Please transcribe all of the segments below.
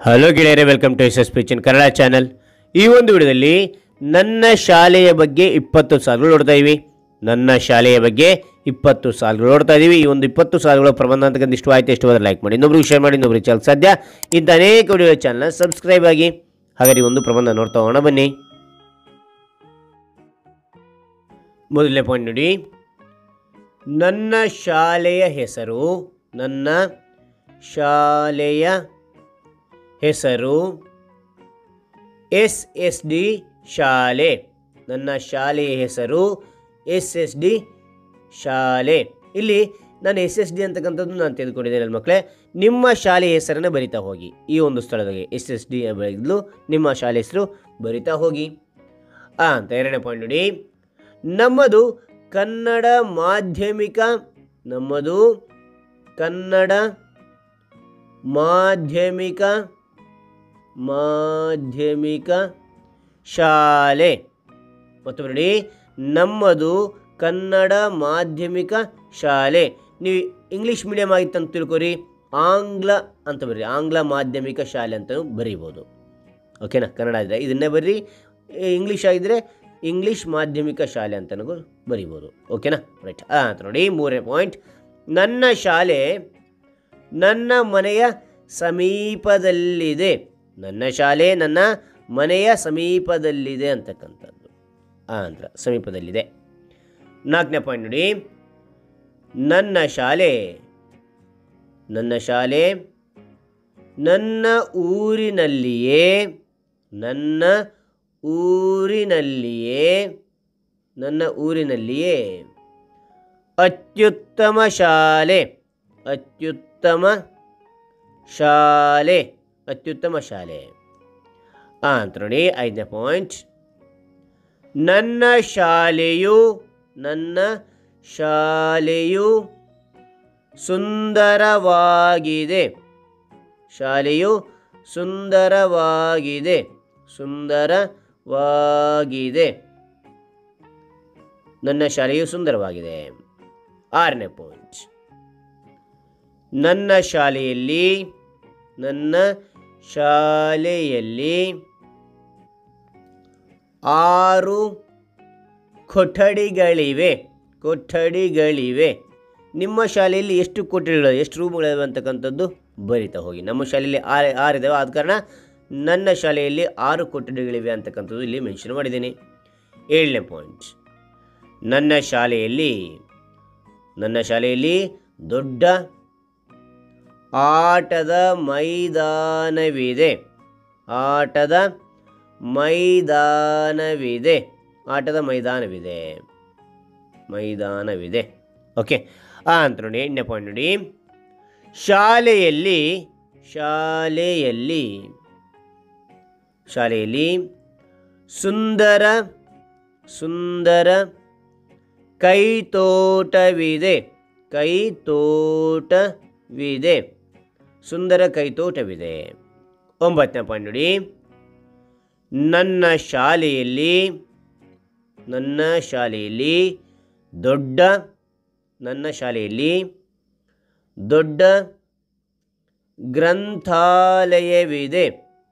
hello ಗೆಳೆಯರೆ welcome to S S ಪಿಚನ್ Kannada channel ಈ ಒಂದು ವಿಡಿಯೋದಲ್ಲಿ ನನ್ನ ಶಾಲೆಯ ಬಗ್ಗೆ ಇಪ್ಪತ್ತು ಸಾಲುಗಳು ನೋಡ್ತಾ ಇವಿ ನನ್ನ ಶಾಲೆಯ ಬಗ್ಗೆ ಇಪ್ಪತ್ತು ಸಾಲುಗಳು ನೋಡ್ತಾ ಇದ್ದೀವಿ ಈ ಒಂದು ಇಪ್ಪತ್ತು ಸಾಲುಗಳು ಪ್ರಬಂಧ ಅಂತ ಇಷ್ಟವಾಯ್ತು ಇಷ್ಟವಾದ್ರೆ ಲೈಕ್ ಮಾಡಿ ಇನ್ನೊಬ್ರಿಗೆ ಶೇರ್ ಮಾಡಿ ಇನ್ನೊಬ್ರಿಗೆ ಚಾನಲ್ ಸದ್ಯ ಇಂಥ ಅನೇಕ ವಿಡಿಯೋ ಚಾನಲ್ನ ಸಬ್ಸ್ಕ್ರೈಬ್ ಆಗಿ ಹಾಗಾದ್ರೆ ಈ ಒಂದು ಪ್ರಬಂಧ ನೋಡ್ತಾ ಹೋಗೋಣ ಬನ್ನಿ ಮೊದಲನೇ ಪಾಯಿಂಟ್ ನೋಡಿ ನನ್ನ ಶಾಲೆಯ ಹೆಸರು ನನ್ನ ಶಾಲೆಯ ಹೆಸರು ಎಸ್ ಎಸ್ ಡಿ ಶಾಲೆ ನನ್ನ ಶಾಲೆಯ ಹೆಸರು ಎಸ್ ಎಸ್ ಡಿ ಶಾಲೆ ಇಲ್ಲಿ ನಾನು ಎಸ್ ಎಸ್ ಡಿ ಅಂತಕ್ಕಂಥದ್ದು ನಾನು ತೆಗೆದುಕೊಂಡಿದ್ದೇನೆ ನನ್ನ ಮಕ್ಕಳೇ ನಿಮ್ಮ ಶಾಲೆಯ ಹೆಸರನ್ನು ಬರಿತಾ ಹೋಗಿ ಈ ಒಂದು ಸ್ಥಳದಾಗೆ ಎಸ್ ಎಸ್ ಡಿ ಬರೆದು ನಿಮ್ಮ ಶಾಲೆ ಹೆಸರು ಬರಿತಾ ಹೋಗಿ ಆ ಅಂತ ಎರಡನೇ ಪಾಯಿಂಟ್ ನೋಡಿ ನಮ್ಮದು ಕನ್ನಡ ಮಾಧ್ಯಮಿಕ ನಮ್ಮದು ಕನ್ನಡ ಮಾಧ್ಯಮಿಕ ಮಾಧ್ಯಮಿಕ ಶಾಲೆ ಮತ್ತು ನೋಡಿ ನಮ್ಮದು ಕನ್ನಡ ಮಾಧ್ಯಮಿಕ ಶಾಲೆ ನೀವು ಇಂಗ್ಲೀಷ್ ಮೀಡಿಯಮ್ ಆಗಿತ್ತು ಅಂತ ತಿಳ್ಕೊರಿ ಆಂಗ್ಲ ಅಂತ ಬರ್ರಿ ಆಂಗ್ಲ ಮಾಧ್ಯಮಿಕ ಶಾಲೆ ಅಂತಲೂ ಬರೀಬೋದು ಓಕೆನಾ ಕನ್ನಡ ಇದ್ದರೆ ಇದನ್ನೇ ಬರ್ರಿ ಇಂಗ್ಲೀಷ್ ಆಗಿದ್ದರೆ ಇಂಗ್ಲೀಷ್ ಮಾಧ್ಯಮಿಕ ಶಾಲೆ ಅಂತನೂ ಬರೀಬೋದು ಓಕೆನಾ ರೈಟ್ ಹಾಂ ಅಂತ ನೋಡಿ ಮೂರನೇ ಪಾಯಿಂಟ್ ನನ್ನ ಶಾಲೆ ನನ್ನ ಮನೆಯ ಸಮೀಪದಲ್ಲಿದೆ ನನ್ನ ಶಾಲೆ ನನ್ನ ಮನೆಯ ಸಮೀಪದಲ್ಲಿದೆ ಅಂತಕ್ಕಂಥದ್ದು ಆ ಅಂತ ಸಮೀಪದಲ್ಲಿದೆ ನಾಲ್ಕನೇ ಪಾಯಿಂಟ್ ನೋಡಿ ನನ್ನ ಶಾಲೆ ನನ್ನ ಶಾಲೆ ನನ್ನ ಊರಿನಲ್ಲಿಯೇ ನನ್ನ ಊರಿನಲ್ಲಿಯೇ ನನ್ನ ಊರಿನಲ್ಲಿಯೇ ಅತ್ಯುತ್ತಮ ಶಾಲೆ ಅತ್ಯುತ್ತಮ ಶಾಲೆ ಅತ್ಯುತ್ತಮ ಶಾಲೆ ಆ ಅಂತ ನೋಡಿ ಐದನೇ ಪಾಯಿಂಟ್ ನನ್ನ ಶಾಲೆಯು ನನ್ನ ಶಾಲೆಯು ಸುಂದರವಾಗಿದೆ ಶಾಲೆಯು ಸುಂದರವಾಗಿದೆ ಸುಂದರವಾಗಿದೆ ನನ್ನ ಶಾಲೆಯು ಸುಂದರವಾಗಿದೆ ಆರನೇ ಪಾಯಿಂಟ್ ನನ್ನ ಶಾಲೆಯಲ್ಲಿ ನನ್ನ ಶಾಲೆಯಲ್ಲಿ ಆರು ಕೊಠಡಿಗಳಿವೆ ಕೊಠಡಿಗಳಿವೆ ನಿಮ್ಮ ಶಾಲೆಯಲ್ಲಿ ಎಷ್ಟು ಕೊಠಡಿಗಳು ಎಷ್ಟು ರೂಮ್ಗಳಿವೆ ಅಂತಕ್ಕಂಥದ್ದು ಬರಿತಾ ಹೋಗಿ ನಮ್ಮ ಶಾಲೆಯಲ್ಲಿ ಆರು ಆರು ಇದ್ದಾವೆ ಆದ ಕಾರಣ ನನ್ನ ಶಾಲೆಯಲ್ಲಿ ಆರು ಕೊಠಡಿಗಳಿವೆ ಅಂತಕ್ಕಂಥದ್ದು ಇಲ್ಲಿ ಮೆನ್ಷನ್ ಮಾಡಿದ್ದೀನಿ ಏಳನೇ ಪಾಯಿಂಟ್ ನನ್ನ ಶಾಲೆಯಲ್ಲಿ ನನ್ನ ಶಾಲೆಯಲ್ಲಿ ದೊಡ್ಡ ಆಟದ ಮೈದಾನವಿದೆ ಆಟದ ಮೈದಾನವಿದೆ ಆಟದ ಮೈದಾನವಿದೆ ಮೈದಾನವಿದೆ ಓಕೆ ಆ ಅಂತ ನೋಡಿ ಎಂಟನೇ ಪಾಯಿಂಟ್ ನೋಡಿ ಶಾಲೆಯಲ್ಲಿ ಶಾಲೆಯಲ್ಲಿ ಶಾಲೆಯಲ್ಲಿ ಸುಂದರ ಸುಂದರ ಕೈತೋಟವಿದೆ ಕೈತೋಟವಿದೆ ಸುಂದರ ಕೈತೋಟವಿದೆ ಒಂಬತ್ತನೇ ಪಾಯಿಂಟ್ ನೋಡಿ ನನ್ನ ಶಾಲೆಯಲ್ಲಿ ನನ್ನ ಶಾಲೆಯಲ್ಲಿ ದೊಡ್ಡ ನನ್ನ ಶಾಲೆಯಲ್ಲಿ ದೊಡ್ಡ ಗ್ರಂಥಾಲಯವಿದೆ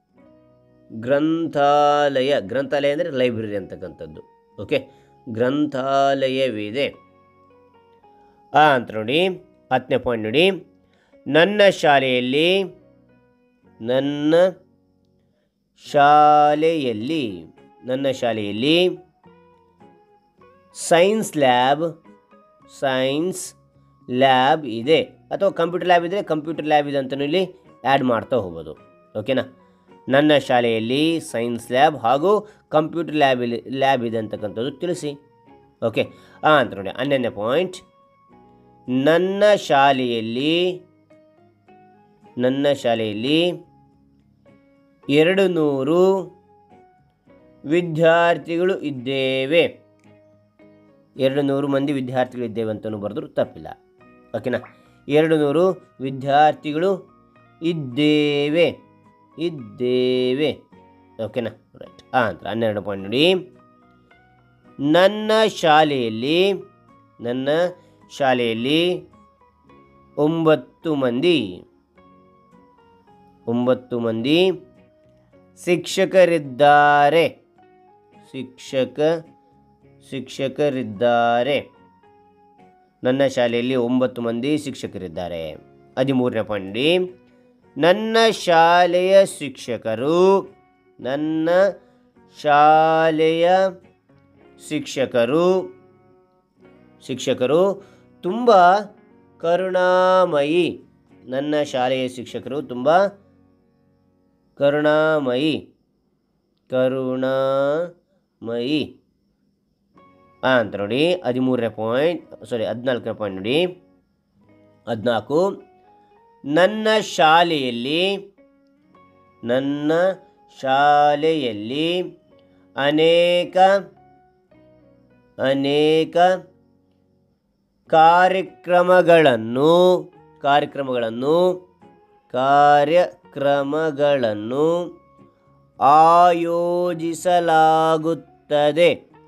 ಗ್ರಂಥಾಲಯ ಗ್ರಂಥಾಲಯ ಅಂದರೆ ಲೈಬ್ರರಿ ಅಂತಕ್ಕಂಥದ್ದು ಓಕೆ ಗ್ರಂಥಾಲಯವಿದೆ ಆ ಅಂತ ನೋಡಿ ಹತ್ತನೇ ಪಾಯಿಂಟ್ ನೋಡಿ ನನ್ನ ಶಾಲೆಯಲ್ಲಿ ನನ್ನ ಶಾಲೆಯಲ್ಲಿ ನನ್ನ ಶಾಲೆಯಲ್ಲಿ ಸೈನ್ಸ್ ಲ್ಯಾಬ್ ಸೈನ್ಸ್ ಲ್ಯಾಬ್ ಇದೆ ಅಥವಾ ಕಂಪ್ಯೂಟರ್ ಲ್ಯಾಬ್ ಇದ್ದರೆ ಕಂಪ್ಯೂಟರ್ ಲ್ಯಾಬ್ ಇದೆ ಅಂತಲೂ ಇಲ್ಲಿ ಆ್ಯಡ್ ಮಾಡ್ತಾ ಹೋಗ್ಬೋದು ಓಕೆನಾ ನನ್ನ ಶಾಲೆಯಲ್ಲಿ ಸೈನ್ಸ್ ಲ್ಯಾಬ್ ಹಾಗೂ ಕಂಪ್ಯೂಟರ್ ಲ್ಯಾಬ್ ಇಲ್ಲಿ ಲ್ಯಾಬ್ ಇದೆ ಅಂತಕ್ಕಂಥದ್ದು ತಿಳಿಸಿ ಓಕೆ ಹಾಂ ಅಂತ ನೋಡಿ ಹನ್ನೊಂದನೇ ಪಾಯಿಂಟ್ ನನ್ನ ಶಾಲೆಯಲ್ಲಿ ನನ್ನ ಶಾಲೆಯಲ್ಲಿ ಎರಡು ನೂರು ವಿದ್ಯಾರ್ಥಿಗಳು ಇದ್ದೇವೆ ಎರಡು ನೂರು ಮಂದಿ ವಿದ್ಯಾರ್ಥಿಗಳು ಇದ್ದೇವೆ ಅಂತಲೂ ಬರೆದ್ರು ತಪ್ಪಿಲ್ಲ ಓಕೆನಾ ಎರಡು ನೂರು ವಿದ್ಯಾರ್ಥಿಗಳು ಇದ್ದೇವೆ ಇದ್ದೇವೆ ಓಕೆನಾ ರೈಟ್ ಹಾಂ ಅಂತ ಹನ್ನೆರಡು ಪಾಯಿಂಟ್ ನೋಡಿ ನನ್ನ ಶಾಲೆಯಲ್ಲಿ ನನ್ನ ಶಾಲೆಯಲ್ಲಿ ಒಂಬತ್ತು ಮಂದಿ ಒಂಬತ್ತು ಮಂದಿ ಶಿಕ್ಷಕರಿದ್ದಾರೆ ಶಿಕ್ಷಕ ಶಿಕ್ಷಕರಿದ್ದಾರೆ ನನ್ನ ಶಾಲೆಯಲ್ಲಿ ಒಂಬತ್ತು ಮಂದಿ ಶಿಕ್ಷಕರಿದ್ದಾರೆ ಹದಿಮೂರನೇ ಪಾಯಿಂಟ್ ನೋಡಿ ನನ್ನ ಶಾಲೆಯ ಶಿಕ್ಷಕರು ನನ್ನ ಶಾಲೆಯ ಶಿಕ್ಷಕರು ಶಿಕ್ಷಕರು ತುಂಬ ಕರುಣಾಮಯಿ ನನ್ನ ಶಾಲೆಯ ಶಿಕ್ಷಕರು ತುಂಬ ಕರುಣಾಮಯಿ ಕರುಣಾಮಯಿ ಆ ಅಂತ ನೋಡಿ ಹದಿಮೂರನೇ ಪಾಯಿಂಟ್ ಸಾರಿ ಹದಿನಾಲ್ಕನೇ ಪಾಯಿಂಟ್ ನೋಡಿ ಹದಿನಾಲ್ಕು ನನ್ನ ಶಾಲೆಯಲ್ಲಿ ನನ್ನ ಶಾಲೆಯಲ್ಲಿ ಅನೇಕ ಅನೇಕ ಕಾರ್ಯಕ್ರಮಗಳನ್ನು ಕಾರ್ಯಕ್ರಮಗಳನ್ನು ಕಾರ್ಯಕ್ರಮಗಳನ್ನು ಆಯೋಜಿಸಲಾಗುತ್ತದೆ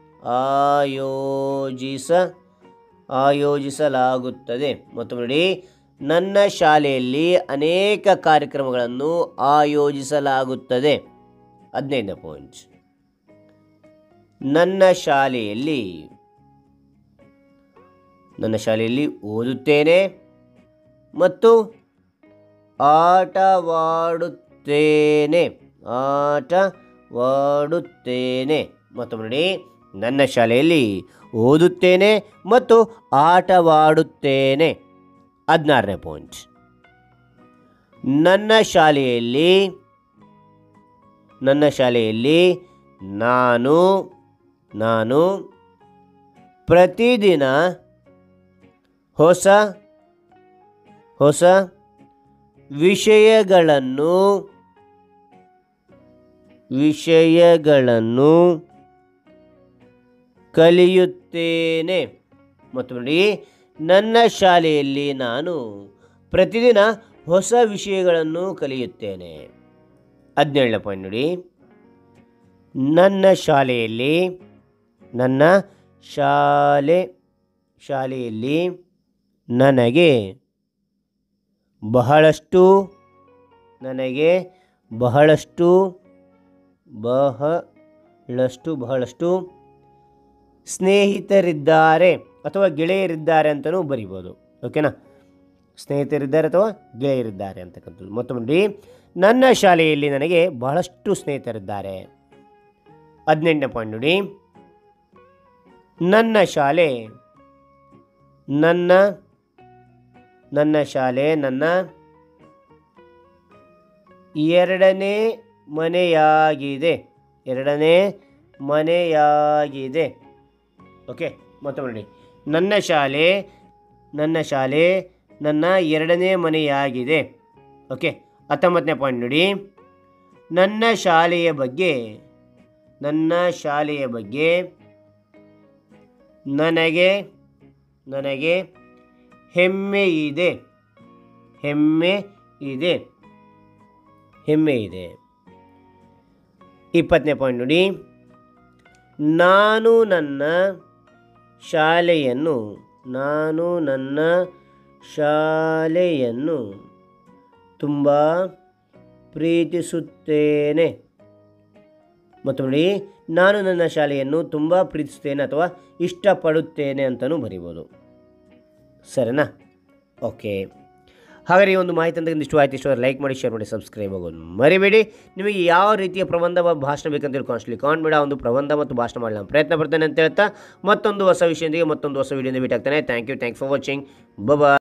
ಆಯೋಜಿಸ ಆಯೋಜಿಸಲಾಗುತ್ತದೆ ಮತ್ತು ನೋಡಿ ನನ್ನ ಶಾಲೆಯಲ್ಲಿ ಅನೇಕ ಕಾರ್ಯಕ್ರಮಗಳನ್ನು ಆಯೋಜಿಸಲಾಗುತ್ತದೆ ಹದಿನೈದನೇ ಪಾಯಿಂಟ್ ನನ್ನ ಶಾಲೆಯಲ್ಲಿ ನನ್ನ ಶಾಲೆಯಲ್ಲಿ ಓದುತ್ತೇನೆ ಮತ್ತು ಆಟವಾಡುತ್ತೇನೆ ಆಟವಾಡುತ್ತೇನೆ ಮತ್ತು ನೋಡಿ ನನ್ನ ಶಾಲೆಯಲ್ಲಿ ಓದುತ್ತೇನೆ ಮತ್ತು ಆಟವಾಡುತ್ತೇನೆ ಹದಿನಾರನೇ ಪಾಯಿಂಟ್ ನನ್ನ ಶಾಲೆಯಲ್ಲಿ ನನ್ನ ಶಾಲೆಯಲ್ಲಿ ನಾನು ನಾನು ಪ್ರತಿದಿನ ಹೊಸ ಹೊಸ ವಿಷಯಗಳನ್ನು ವಿಷಯಗಳನ್ನು ಕಲಿಯುತ್ತೇನೆ ಮತ್ತು ನೋಡಿ ನನ್ನ ಶಾಲೆಯಲ್ಲಿ ನಾನು ಪ್ರತಿದಿನ ಹೊಸ ವಿಷಯಗಳನ್ನು ಕಲಿಯುತ್ತೇನೆ ಹದಿನೇಳನೇ ಪಾಯಿಂಟ್ ನೋಡಿ ನನ್ನ ಶಾಲೆಯಲ್ಲಿ ನನ್ನ ಶಾಲೆ ಶಾಲೆಯಲ್ಲಿ ನನಗೆ ಬಹಳಷ್ಟು ನನಗೆ ಬಹಳಷ್ಟು ಬಹಳಷ್ಟು ಬಹಳಷ್ಟು ಸ್ನೇಹಿತರಿದ್ದಾರೆ ಅಥವಾ ಗೆಳೆಯರಿದ್ದಾರೆ ಅಂತಲೂ ಬರಿಬೋದು ಓಕೆನಾ ಸ್ನೇಹಿತರಿದ್ದಾರೆ ಅಥವಾ ಗೆಳೆಯರಿದ್ದಾರೆ ಅಂತಕ್ಕಂಥದ್ದು ಮತ್ತೊಮ್ಮೆ ನೋಡಿ ನನ್ನ ಶಾಲೆಯಲ್ಲಿ ನನಗೆ ಬಹಳಷ್ಟು ಸ್ನೇಹಿತರಿದ್ದಾರೆ ಹದಿನೆಂಟನೇ ಪಾಯಿಂಟ್ ನೋಡಿ ನನ್ನ ಶಾಲೆ ನನ್ನ ನನ್ನ ಶಾಲೆ ನನ್ನ ಎರಡನೇ ಮನೆಯಾಗಿದೆ ಎರಡನೇ ಮನೆಯಾಗಿದೆ ಓಕೆ ಮತ್ತೊಮ್ಮೆ ನೋಡಿ ನನ್ನ ಶಾಲೆ ನನ್ನ ಶಾಲೆ ನನ್ನ ಎರಡನೇ ಮನೆಯಾಗಿದೆ ಓಕೆ ಹತ್ತೊಂಬತ್ತನೇ ಪಾಯಿಂಟ್ ನೋಡಿ ನನ್ನ ಶಾಲೆಯ ಬಗ್ಗೆ ನನ್ನ ಶಾಲೆಯ ಬಗ್ಗೆ ನನಗೆ ನನಗೆ ಹೆಮ್ಮೆ ಇದೆ ಹೆಮ್ಮೆ ಇದೆ ಹೆಮ್ಮೆ ಇದೆ ಇಪ್ಪತ್ತನೇ ಪಾಯಿಂಟ್ ನೋಡಿ ನಾನು ನನ್ನ ಶಾಲೆಯನ್ನು ನಾನು ನನ್ನ ಶಾಲೆಯನ್ನು ತುಂಬ ಪ್ರೀತಿಸುತ್ತೇನೆ ಮತ್ತು ನೋಡಿ ನಾನು ನನ್ನ ಶಾಲೆಯನ್ನು ತುಂಬ ಪ್ರೀತಿಸುತ್ತೇನೆ ಅಥವಾ ಇಷ್ಟಪಡುತ್ತೇನೆ ಅಂತಲೂ ಬರಿಬೋದು ಸರಿನಾ ಓಕೆ ಹಾಗಾದ್ರೆ ಈ ಒಂದು ಮಾಹಿತಿ ಅಂತ ಇಷ್ಟು ಆಯ್ತು ಇಷ್ಟು ಲೈಕ್ ಮಾಡಿ ಶೇರ್ ಮಾಡಿ ಸಬ್ಸ್ಕ್ರೈಬ್ ಆಗೋದು ಮರಿಬೇಡಿ ನಿಮಗೆ ಯಾವ ರೀತಿಯ ಪ್ರಬಂಧ ವ- ಭಾಷಣ ಬೇಕಂತ ಹೇಳಿ ಕಾನ್ಸ್ಟ್ಲಿ ಕಾಮೆಂಟ್ ಬೇಡ ಒಂದು ಪ್ರಬಂಧ ಮತ್ತು ಭಾಷಣ ಮಾಡಲು ನಾನು ಪ್ರಯತ್ನ ಪಡ್ತೇನೆ ಅಂತ ಹೇಳ್ತಾ ಮತ್ತೊಂದು ಹೊಸ ವಿಷಯದೊಂದಿಗೆ ಮತ್ತೊಂದು ಹೊಸ ವಿಡಿಯೋದಿಂದ ಭೇಟಿ ಆಗ್ತಾನೆ thank you thank for watching bye